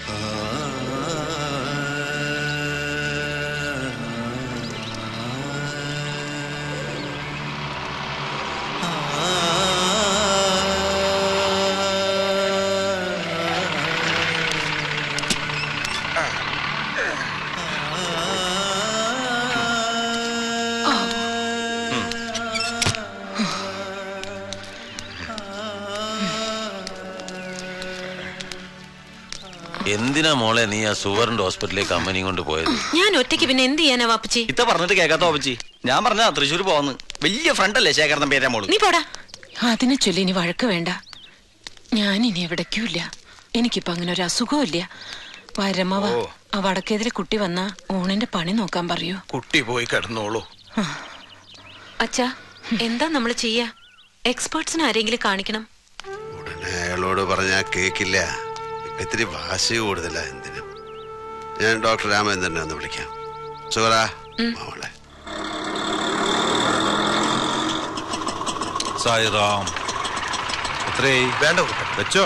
എന്തിനാ മോളെ നീ ആ സുവറിന്റെ ഹോസ്പിറ്റലിലേക്ക് അമ്മനെയും കൊണ്ട് പോയത് ഞാൻ ഒറ്റയ്ക്ക് പിന്നെ എന്ത് ചെയ്യാനാ വാപ്പച്ചി ഇത്ത പറഞ്ഞിട്ട് കേൾക്കാത്ത ഓപ്പച്ചി ഞാൻ പറഞ്ഞ തൃശ്ശൂർ പോന്ന് വലിയ ഫ്രണ്ട് അല്ലേ ശേഖരൻ പേരാ മോള് നീ പോടാ അതിനെ ചൊല്ലി ഇനി വഴക്ക് വേണ്ട ഞാൻ ഇനി എവിടേക്കുമില്ല എനിക്കിപ്പോ അങ്ങനെ ഒരു അസുഖവും ഇല്ല വരമ്മവ ആ വടക്കേതിരെ കുട്ടി വന്ന ഊണിന്റെ പണി നോക്കാൻ പറയൂ കുട്ടി പോയി കിടന്നോളൂ അച്ഛാ എന്താ നമ്മൾ ചെയ്യാ എക്സ്പേർട്സിന് ആരെങ്കിലും കാണിക്കണം ഉടനെ അയാളോട് പറഞ്ഞാൽ കേക്കില്ല ഇപ്പൊ ഇത്തിരി വാശി കൂടുതലാ എന്തിനും ഞാൻ ഡോക്ടർ രാമചന്ദ്രനെ ഒന്ന് വിളിക്കാം സുഹറ മോളെ സായിറാം എത്രയായി വേണ്ട വെച്ചോ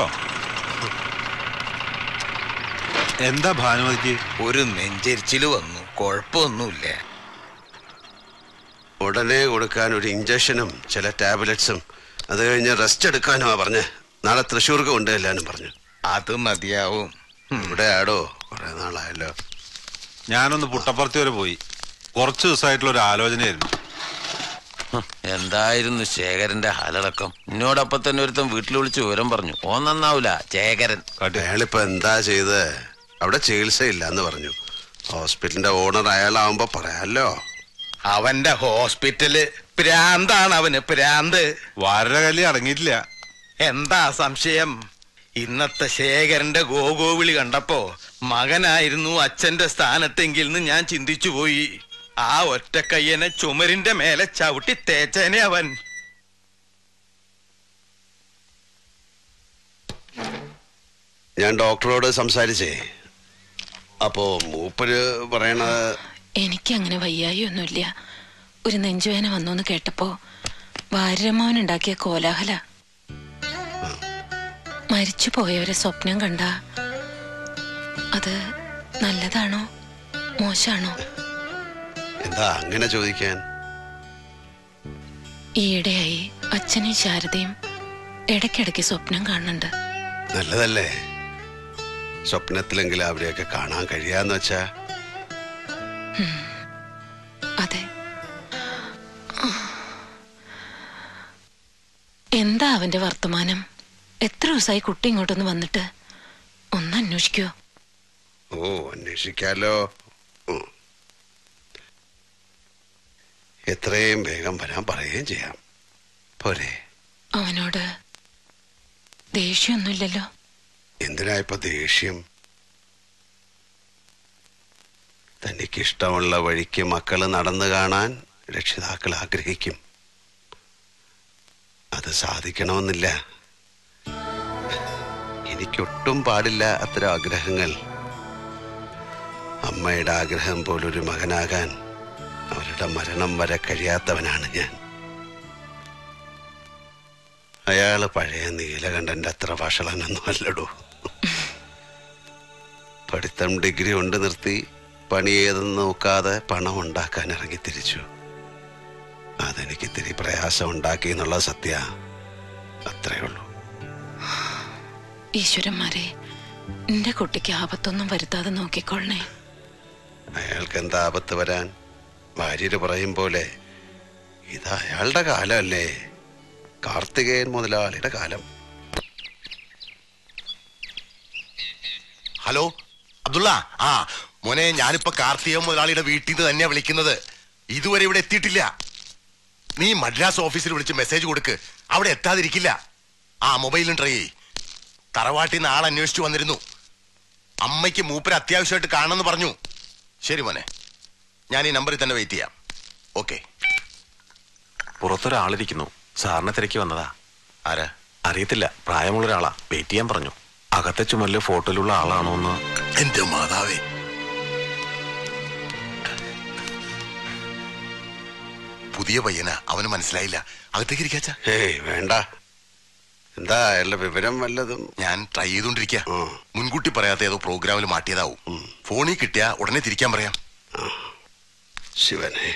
എന്താ ഭാനുമതിക്ക് ഒരു നെഞ്ചരിച്ചില് വന്നു കുഴപ്പമൊന്നുമില്ല ഉടനെ കൊടുക്കാൻ ഒരു ഇഞ്ചക്ഷനും ചില ടാബ്ലറ്റ്സും അത് കഴിഞ്ഞ് റെസ്റ്റ് എടുക്കാനുമാ പറഞ്ഞ് നാളെ തൃശ്ശൂർക്ക് കൊണ്ടുചെല്ലാനും പറഞ്ഞു അത് മതിയാവും ഇവിടെ ആടോ കുറെ നാളായല്ലോ ഞാനൊന്ന് പുട്ടപ്പുറത്തി വരെ പോയി കുറച്ച് ദിവസമായിട്ടുള്ള ഒരു ആലോചനയായിരുന്നു ഹ്, എന്തായിരുന്നു ശേഖരന്റെ ഹാലടക്കം എന്നോടൊപ്പം തന്നെ ഒരുത്തൻ വീട്ടിൽ വിളിച്ച് വിവരം പറഞ്ഞു ഓ നന്നാവൂല ശേഖരൻ അയാളിപ്പോ എന്താ ചെയ്ത് അവിടെ ചികിത്സയില്ല എന്ന് പറഞ്ഞു ഹോസ്പിറ്റലിന്റെ ഓണർ അയാളാവുമ്പോ പറയാലോ അവന്റെ ഹോസ്പിറ്റല് പ്രാന്താണ് അവന് പ്രാന്ത് വാരര കല്ലി അടങ്ങിയിട്ടില്ല എന്താ സംശയം ഇന്നത്തെ ശേഖരന്റെ ഗോഗോവിളി കണ്ടപ്പോ മകനായിരുന്നു അച്ഛന്റെ സ്ഥാനത്തെങ്കിൽ എന്ന് ഞാൻ ചിന്തിച്ചു പോയി ആ ഒറ്റക്കയ്യനെ ചുമരിന്റെ മേലെ ചവിട്ടി തേച്ചേനെ അവൻ ഞാൻ ഡോക്ടറോട് സംസാരിച്ചേ അപ്പോ മൂപ്പര് പറയണത് എനിക്ക് അങ്ങനെ വയ്യായി ഒന്നുമില്ല ഒരു നെഞ്ചുവേന വന്നു കേട്ടപ്പോ വാര്യമാവൻ ഉണ്ടാക്കിയ കോലാഹല മരിച്ചു പോയവരെ സ്വപ്നം കണ്ട അത് നല്ലതാണോ മോശാണോ എന്താ അങ്ങനെ ചോദിക്കാൻ ഈയിടെയായി അച്ഛനും ശാരദയും ഇടയ്ക്കിടയ്ക്ക് സ്വപ്നം കാണുന്നുണ്ട് നല്ലതല്ലേ സ്വപ്നത്തിലെങ്കിലും അവരെയൊക്കെ കാണാൻ കഴിയാന്ന് വെച്ചാ അതെ എന്താ അവന്റെ വർത്തമാനം എത്ര ദിവസമായി കുട്ടി ഇങ്ങോട്ടൊന്ന് വന്നിട്ട് ഒന്ന് അന്വേഷിക്കോ ഓ അന്വേഷിക്കാലോ ഉം. എത്രയും വേഗം വരാൻ പറയുകയും ചെയ്യാം പോരെ അവനോട് ദേഷ്യമൊന്നുമില്ലല്ലോ എന്തിനാ ഇപ്പൊ ദേഷ്യം തനിക്കിഷ്ടമുള്ള വഴിക്ക് മക്കള് നടന്നു കാണാൻ രക്ഷിതാക്കൾ ആഗ്രഹിക്കും അത് സാധിക്കണമെന്നില്ല എനിക്കൊട്ടും പാടില്ല അത്തരം ആഗ്രഹങ്ങൾ അമ്മയുടെ ആഗ്രഹം പോലൊരു മകനാകാൻ അവരുടെ മരണം വരെ കഴിയാത്തവനാണ് ഞാൻ അയാള് പഴയ നീലകണ്ഠന്റെ അത്ര വഷളനൊന്നും അല്ലടോ പഠിത്തം ഡിഗ്രി കൊണ്ട് നിർത്തി പണി ഏതെന്ന് നോക്കാതെ പണം ഉണ്ടാക്കാൻ ഇറങ്ങി തിരിച്ചു അതെനിക്ക് ഇത്തിരി പ്രയാസം ഉണ്ടാക്കി എന്നുള്ള സത്യ അത്രേ ഉള്ളൂ ഈശ്വരന്മാരെ എന്റെ കുട്ടിക്ക് ആപത്തൊന്നും വരുത്താതെ നോക്കിക്കൊള്ളണേ അയാൾക്ക് എന്താ ആപത്ത് വരാൻ ഭാര്യര് പറയും പോലെ ഇത് അയാളുടെ കാലമല്ലേ കാർത്തികേയൻ മുതലാളിയുടെ കാലം ഹലോ അബ്ദുള്ള ആ മോനെ ഞാനിപ്പോ കാർത്തിക മുതലാളിയുടെ വീട്ടിൽ നിന്ന് തന്നെയാ വിളിക്കുന്നത് ഇതുവരെ ഇവിടെ എത്തിയിട്ടില്ല നീ മദ്രാസ് ഓഫീസിൽ വിളിച്ച് മെസ്സേജ് കൊടുക്ക് അവിടെ എത്താതിരിക്കില്ല ആ മൊബൈലും ട്രൈ ചെയ് തറവാട്ടിൽ നിന്ന് ആൾ അന്വേഷിച്ചു വന്നിരുന്നു അമ്മയ്ക്ക് മൂപ്പര് അത്യാവശ്യമായിട്ട് കാണണമെന്ന് പറഞ്ഞു ശരി മോനെ ഞാൻ ഈ നമ്പറിൽ തന്നെ വെയിറ്റ് ചെയ്യാം ഓക്കെ പുറത്തൊരാളിരിക്കുന്നു സാറിനെ തിരക്കി വന്നതാ ആരാ അറിയത്തില്ല പ്രായമുള്ള ഒരാളാ വെയിറ്റ് ചെയ്യാൻ പറഞ്ഞു അകത്തെ ചുമലില് ഫോട്ടോയിലുള്ള ആളാണോ എന്ന് എന്റെ മാതാവേ പുതിയ പയ്യനാ അവന് മനസ്സിലായില്ല അകത്തേക്ക് ഇരിക്കാച്ച ഏയ് വേണ്ട എന്താ അയാളുടെ വിവരം വല്ലതും ഞാൻ ട്രൈ ചെയ്തോണ്ടിരിക്കുക ആ. മുൻകൂട്ടി പറയാത്ത ഏതോ പ്രോഗ്രാമിൽ മാറ്റിയതാവും ഫോണിൽ കിട്ടിയാ ഉടനെ തിരിക്കാൻ പറയാം ശിവനെ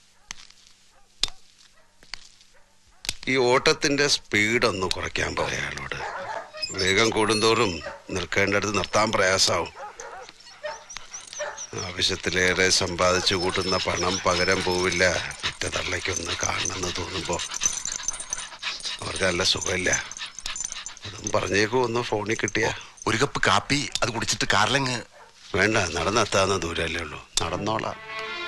ഈ ഓട്ടത്തിന്റെ സ്പീഡ് ഒന്ന് കുറയ്ക്കാൻ പറയാം അയാളോട് വേഗം കൂടുന്തോറും നിൽക്കേണ്ടടുത്ത് നിർത്താൻ പ്രയാസാവും ആവശ്യത്തിലേറെ സമ്പാദിച്ചു കൂട്ടുന്ന പണം പകരം പോവില്ല ഒറ്റ തള്ളയ്ക്കൊന്ന് കാണണമെന്ന് തോന്നുമ്പോ അവർക്ക് നല്ല സുഖമില്ല അതും പറഞ്ഞേക്കും ഒന്ന് ഫോണിൽ കിട്ടിയ ഒരു കപ്പ് കാപ്പി അത് കുടിച്ചിട്ട് കാറിലങ്ങ് വേണ്ട നടന്നെത്താവുന്ന ദൂരമല്ലേ ഉള്ളൂ നടന്നോളാം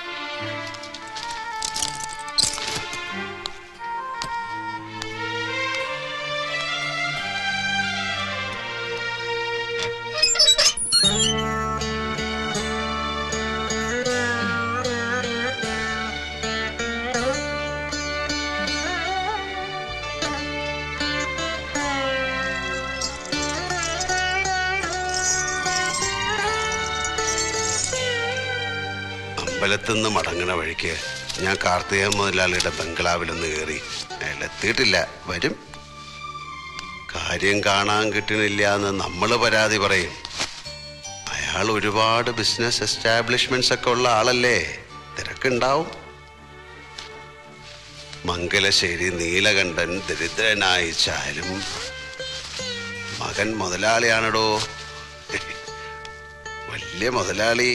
അമ്പലത്തിൽ നിന്ന് മടങ്ങണ വഴിക്ക് ഞാൻ കാർത്തിക മുതലാളിയുടെ ബംഗ്ലാവിലൊന്ന് കയറി അയാൾ എത്തിയിട്ടില്ല വരും കാര്യം കാണാൻ കിട്ടണില്ല എന്ന് നമ്മൾ പരാതി പറയും അയാൾ ഒരുപാട് ബിസിനസ് എസ്റ്റാബ്ലിഷ്മെന്റ്സ് ഒക്കെ ഉള്ള ആളല്ലേ തിരക്കുണ്ടാവും മംഗലശ്ശേരി നീലകണ്ഠൻ ദരിദ്രനായി ചാരും മകൻ മുതലാളിയാണടോ വലിയ മുതലാളി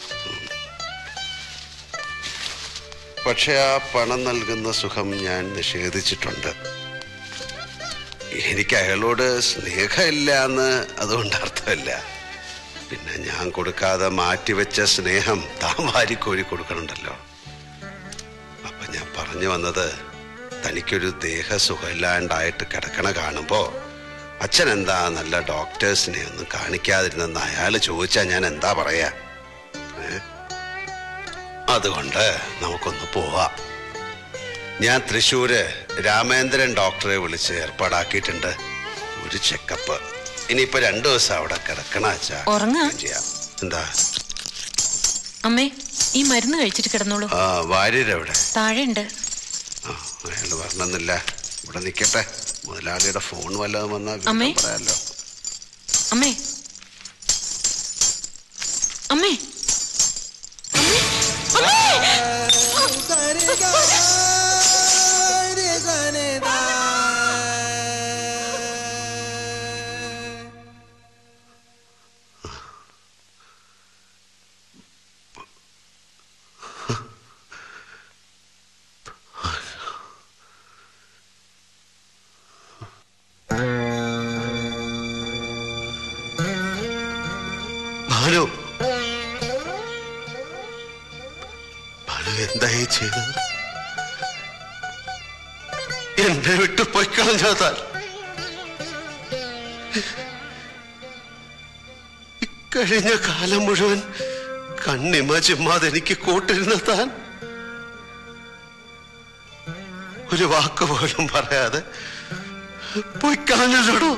പക്ഷെ ആ പണം നൽകുന്ന സുഖം ഞാൻ നിഷേധിച്ചിട്ടുണ്ട് എനിക്ക് അയാളോട് സ്നേഹമില്ല എന്ന് അതുകൊണ്ട് അർത്ഥമില്ല പിന്നെ ഞാൻ കൊടുക്കാതെ മാറ്റിവെച്ച സ്നേഹം താൻ വാരിക്കോരി കൊടുക്കണുണ്ടല്ലോ അപ്പൊ ഞാൻ പറഞ്ഞു വന്നത് തനിക്കൊരു ദേഹസുഖമില്ലാണ്ടായിട്ട് കിടക്കണ കാണുമ്പോ അച്ഛൻ എന്താ നല്ല ഡോക്ടേഴ്സിനെ ഒന്നും കാണിക്കാതിരുന്നെന്ന് അയാൾ ചോദിച്ചാൽ ഞാൻ എന്താ പറയാ ഏ? അതുകൊണ്ട് നമുക്കൊന്ന് പോവാം ഞാൻ തൃശ്ശൂര് രാമേന്ദ്രൻ ഡോക്ടറെ വിളിച്ച് ഏർപ്പാടാക്കിയിട്ടുണ്ട് ഒരു ചെക്കപ്പ് ഇനിയിപ്പോ രണ്ടു ദിവസം അവിടെ കിടക്കണ അച്ഛാ ഉറങ്ങാ? ചെയ്യാം എന്താ അമ്മേ ഈ മരുന്ന് കഴിച്ചിട്ട് കിടന്നോളൂ ആ വാര്യരെവിടെ താഴെയുണ്ട് ആ അയാൾ വരണമെന്നില്ല ഇവിടെ നിൽക്കട്ടെ മുതലാളിയുടെ ഫോൺ വല്ലതും വന്നാൽ അമ്മേ? പറയാലോ അമ്മേ അമ്മേ ഭാനു ഭാനു എന്തായി ചെയ്തത് എന്നെ വിട്ട് പൊയ്ക്കളഞ്ഞോ താൻ കഴിഞ്ഞ കാലം മുഴുവൻ കണ്ണിമ ചിമ്മാതെ എനിക്ക് കൂട്ടിരുന്ന താൻ ഒരു വാക്ക് പോലും പറയാതെ പൊയ്ക്കളഞ്ഞല്ലോ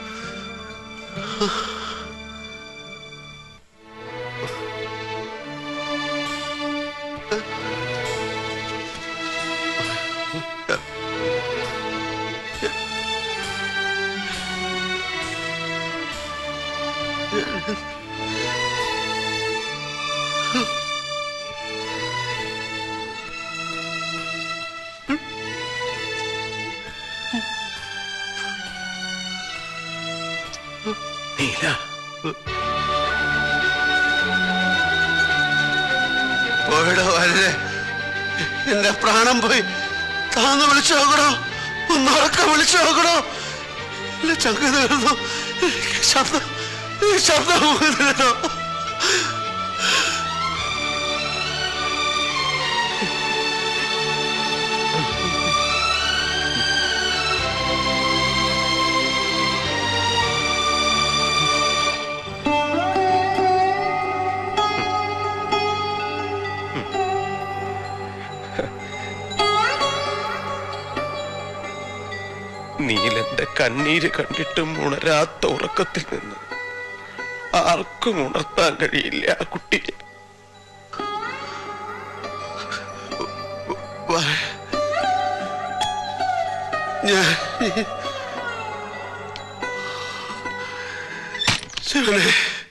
നീല പോയടോ വരരെ എന്റെ പ്രാണം പോയി താന്ന് വിളിച്ചു നോക്കണോ ഒന്നുറക്കം വിളിച്ചു നോക്കണോ എന്റെ ചങ്ക തീർന്നു എനിക്ക് ശബ്ദം ഈ ശബ്ദം പോകുന്നില്ലല്ലോ നീലന്റെ കണ്ണീര് കണ്ടിട്ടും ഉണരാത്ത ഉറക്കത്തിൽ നിന്ന് ആർക്കും ഉണർത്താൻ കഴിയില്ല ആ കുട്ടിയെ വ- ഞാൻ ശിവനെ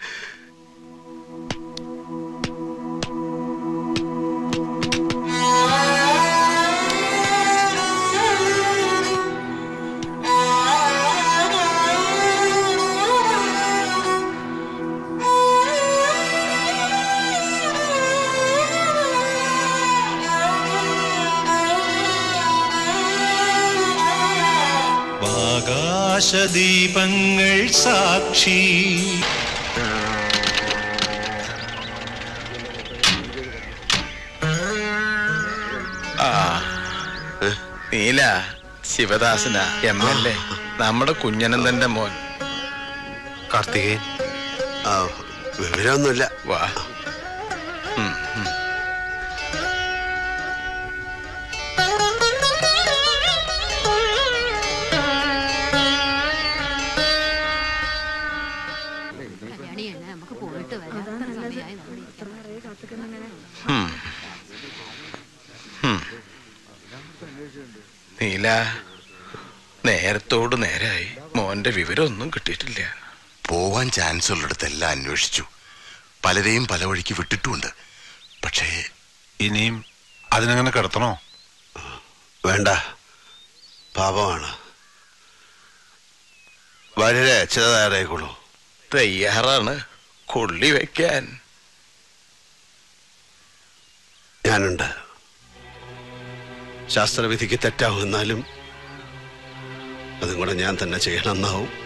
ആകാശദീപങ്ങൾ സാക്ഷി ആ നീല ശിവദാസന എം എൽ എ നമ്മുടെ കുഞ്ഞനന്ദന്റെ മോൻ കാർത്തികേയൻ ആ വിവരമൊന്നുമില്ല വാ നമുക്ക് പോയിട്ട് വരാം സമയമായി ഉം. ഉം. നീല നേരത്തോട് നേരായി മോന്റെ വിവരമൊന്നും കിട്ടിയിട്ടില്ല പോവാൻ ചാൻസ് ഉള്ളിടത്തെല്ലാം അന്വേഷിച്ചു പലരെയും പല വഴിക്ക് വിട്ടിട്ടുമുണ്ട് പക്ഷേ ഇനിയും അതിനങ്ങനെ കിടത്തണോ വേണ്ട പാപമാണ് വളരെ ചില തയ്യാറായിക്കോളൂ തയ്യാറാണ് കൊള്ളി വെക്കാൻ ഞാനുണ്ട് ശാസ്ത്രവിധിക്ക് തെറ്റാവുമെന്നാലും അതും കൂടെ ഞാൻ തന്നെ ചെയ്യണമെന്നാവും